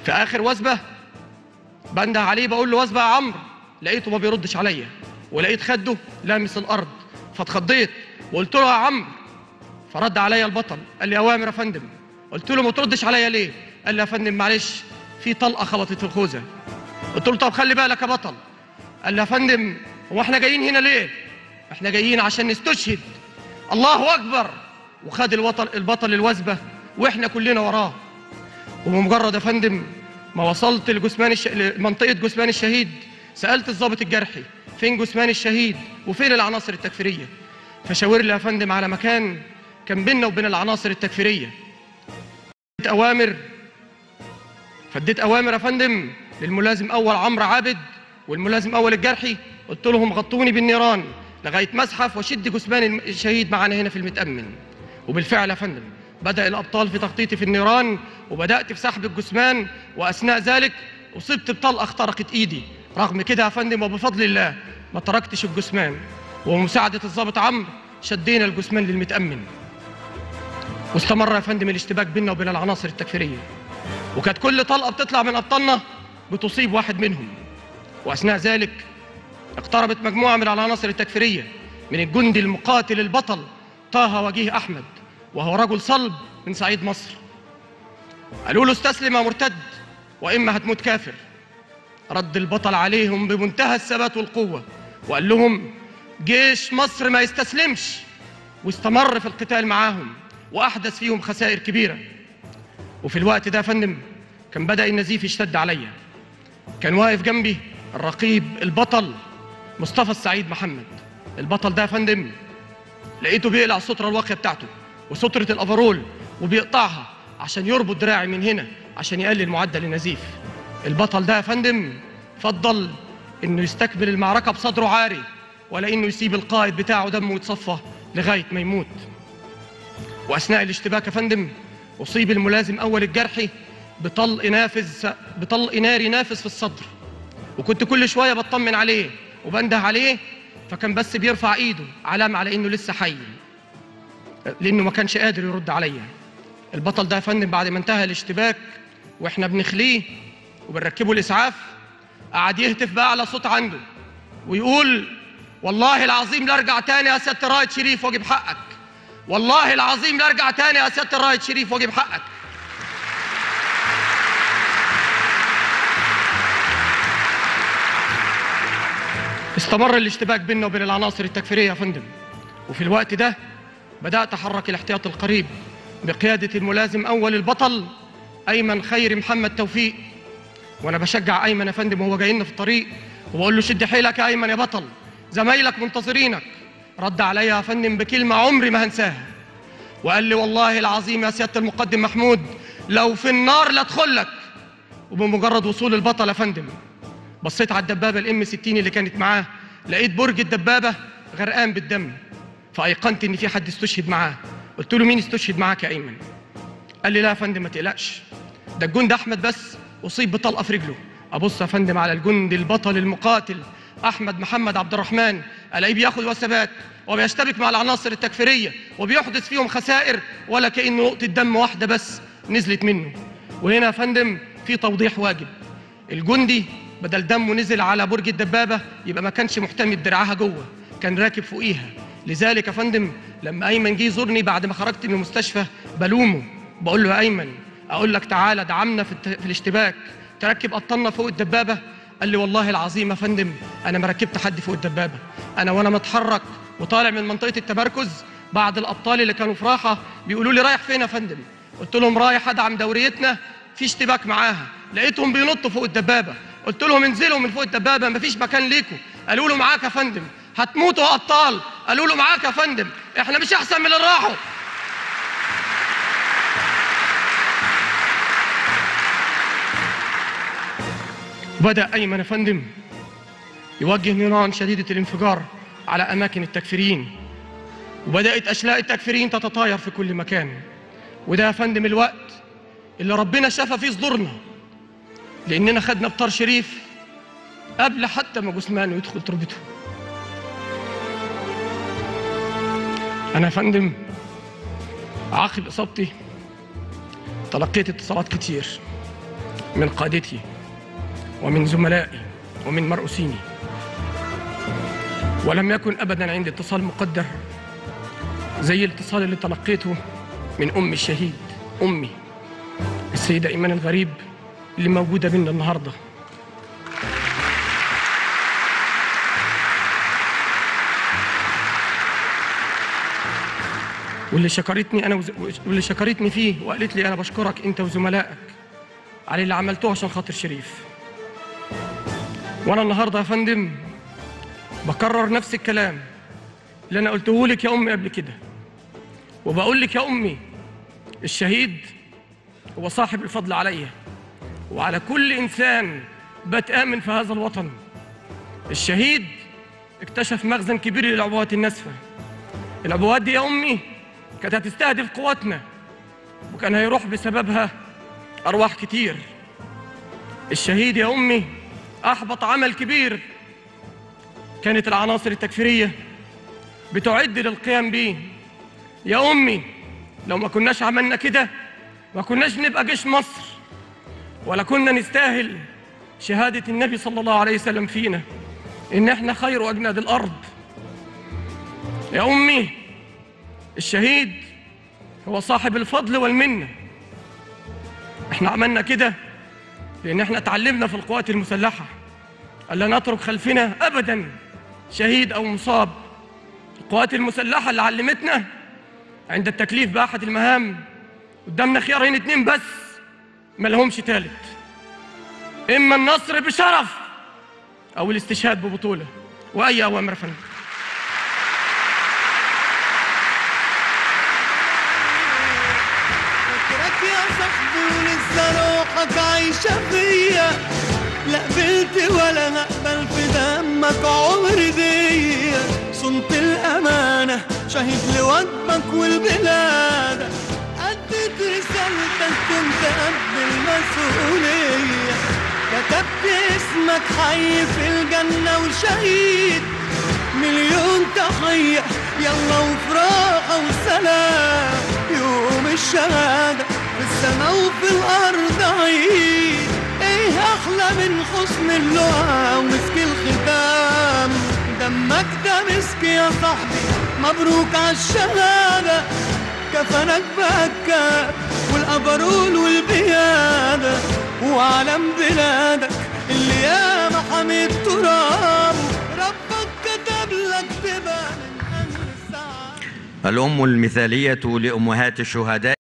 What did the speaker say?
في اخر وثبه بنده عليه بقول له وثبه يا عمرو لقيته ما بيردش عليا ولقيت خده لامس الارض فاتخضيت وقلت له يا عمرو فرد عليا البطل قال لي اوامر يا فندم قلت له ما تردش عليا ليه قال لي يا فندم معلش في طلقه خبطت في الخوذه قلت له طب خلي بالك يا بطل قال لي يا فندم هو احنا جايين هنا ليه احنا جايين عشان نستشهد الله اكبر وخد الوطن البطل الوثبه واحنا كلنا وراه وبمجرد يا فندم ما وصلت لجثمان الش... لمنطقه جثمان الشهيد سالت الضابط الجرحي فين جثمان الشهيد وفين العناصر التكفيريه فشاور لي يا فندم على مكان كان بيننا وبين العناصر التكفيريه اديت اوامر فديت اوامر يا فندم للملازم اول عمرو عابد والملازم اول الجرحي قلت لهم غطوني بالنيران لغايه مسحف وشد جثمان الشهيد معانا هنا في المتامن وبالفعل يا فندم بدا الابطال في تخطيطي في النيران وبدات في سحب الجثمان واثناء ذلك اصبت بطلقه اخترقت ايدي رغم كده يا فندم وبفضل الله ما تركتش الجثمان ومساعده الضابط عمرو شدينا الجثمان للمتامن واستمر يا فندم الاشتباك بيننا وبين العناصر التكفيريه وكانت كل طلقه بتطلع من ابطالنا بتصيب واحد منهم واثناء ذلك اقتربت مجموعه من العناصر التكفيريه من الجندي المقاتل البطل طه وجيه احمد وهو رجل صلب من صعيد مصر قالوا له استسلم يا مرتد واما هتموت كافر رد البطل عليهم بمنتهى الثبات والقوه وقال لهم جيش مصر ما يستسلمش واستمر في القتال معاهم واحدث فيهم خسائر كبيره وفي الوقت ده يا فندم كان بدا النزيف يشتد عليا كان واقف جنبي الرقيب البطل مصطفى السعيد محمد البطل ده يا فندم لقيته بيقلع الستره الواقيه بتاعته وستره الافرول وبيقطعها عشان يربط دراعي من هنا عشان يقلل معدل النزيف البطل ده يا فندم فضل انه يستكمل المعركه بصدره عاري ولا انه يسيب القائد بتاعه دمه يتصفى لغايه ما يموت واثناء الاشتباك يا فندم اصيب الملازم اول الجرحي بطلق نافذ بطلق ناري نافذ في الصدر وكنت كل شويه بطمن عليه وبنده عليه فكان بس بيرفع ايده علامه على انه لسه حي لانه ما كانش قادر يرد عليا البطل ده يا فندم بعد ما انتهى الاشتباك واحنا بنخليه وبنركبه الاسعاف قعد يهتف باعلى صوت عنده ويقول والله العظيم لا ارجع تاني يا سياده الرائد شريف واجيب حقك والله العظيم لا ارجع تاني يا سياده الرائد شريف واجيب حقك استمر الاشتباك بيننا وبين العناصر التكفيريه يا فندم وفي الوقت ده بدات احرك الاحتياط القريب بقياده الملازم اول البطل ايمن خير محمد توفيق وانا بشجع ايمن يا فندم وهو جاي لنا في الطريق وبقول له شد حيلك يا ايمن يا بطل زمايلك منتظرينك رد عليا يا فندم بكلمه عمري ما هنساها وقال لي والله العظيم يا سياده المقدم محمود لو في النار لادخلك وبمجرد وصول البطل يا فندم بصيت على الدبابه الام 60 اللي كانت معاه لقيت برج الدبابه غرقان بالدم فايقنت ان في حد استشهد معاه قلت له مين استشهد معاك يا ايمن قال لي لا يا فندم ما تقلقش ده الجند احمد بس اصيب بطلقه في رجله ابص يا فندم على الجند البطل المقاتل احمد محمد عبد الرحمن الاقيه بياخد وثبات وبيشتبك مع العناصر التكفيريه وبيحدث فيهم خسائر ولا كانه نقطه دم واحده بس نزلت منه وهنا يا فندم في توضيح واجب الجندي بدل دمه نزل على برج الدبابه يبقى ما كانش محتمي بدراعها جوه كان راكب فوقيها لذلك يا فندم لما ايمن جه يزورني بعد ما خرجت من المستشفى بلومه بقول له يا ايمن اقول لك تعالى دعمنا في, الت... في الاشتباك تركب ابطالنا فوق الدبابه قال لي والله العظيم يا فندم انا ما ركبت حد فوق الدبابه انا وانا متحرك وطالع من منطقه التمركز بعض الابطال اللي كانوا في راحه بيقولوا لي رايح فين يا فندم قلت لهم رايح ادعم دوريتنا في اشتباك معاها لقيتهم بينطوا فوق الدبابه قلت لهم انزلوا من فوق الدبابه مفيش مكان ليكم قالوا له معاك يا فندم هتموتوا يا ابطال قالوا له معاك يا فندم احنا مش احسن من اللي راحوا بدأ أيمن يا فندم يوجه نيران شديدة الانفجار على أماكن التكفيريين وبدأت أشلاء التكفيريين تتطاير في كل مكان وده يا فندم الوقت اللي ربنا شفى فيه صدورنا لأننا خدنا بطار شريف قبل حتى ما جثمانه يدخل تربته أنا يا فندم عقب إصابتي تلقيت اتصالات كتير من قادتي ومن زملائي ومن مرؤوسيني ولم يكن أبدا عندي اتصال مقدر زي الاتصال اللي تلقيته من أمي الشهيد أمي السيدة إيمان الغريب اللي موجودة بينا النهارده واللي شكرتني انا وز... واللي شكرتني فيه وقالت لي انا بشكرك انت وزملائك على اللي عملتوه عشان خاطر شريف وانا النهارده يا فندم بكرر نفس الكلام اللي انا قلته لك يا امي قبل كده وبقول لك يا امي الشهيد هو صاحب الفضل عليا وعلى كل انسان بتامن في هذا الوطن الشهيد اكتشف مخزن كبير للعبوات الناسفه العبوات دي يا امي كانت هتستهدف قواتنا وكان هيروح بسببها ارواح كتير الشهيد يا امي احبط عمل كبير كانت العناصر التكفيريه بتعد للقيام بيه يا امي لو ما كناش عملنا كده ما كناش نبقى جيش مصر ولا كنا نستاهل شهاده النبي صلى الله عليه وسلم فينا ان احنا خير اجناد الارض يا امي الشهيد هو صاحب الفضل والمنه احنا عملنا كده لان احنا اتعلمنا في القوات المسلحه الا نترك خلفنا ابدا شهيد او مصاب القوات المسلحه اللي علمتنا عند التكليف باحد المهام قدامنا خيارين اتنين بس ما لهمش تالت اما النصر بشرف او الاستشهاد ببطوله واي اوامر يا فندم فاكرك يا صاحبي ولسه روحك عايشة فيا لا قبلت ولا هقبل في دمك عمري ديا صنت الأمانة شهيد لوطنك والبلاد أديت رسالتك كنت قد المسؤولية كتبت اسمك حي في الجنة وشهيد مليون تحية يلا وفراحة وسلام يوم الشهادة في السماء وفي الأرض عيد ايه أحلى من حسن اللقا ومسك الختام دمك ده مسك يا صاحبي مبروك عالشهادة كفنك بكا والأبرول والبيادة وعلم بلادك اللي ياما حميد تراب ربك كتب لك تبقى من أهل السعادة الأم المثالية لأمهات الشهداء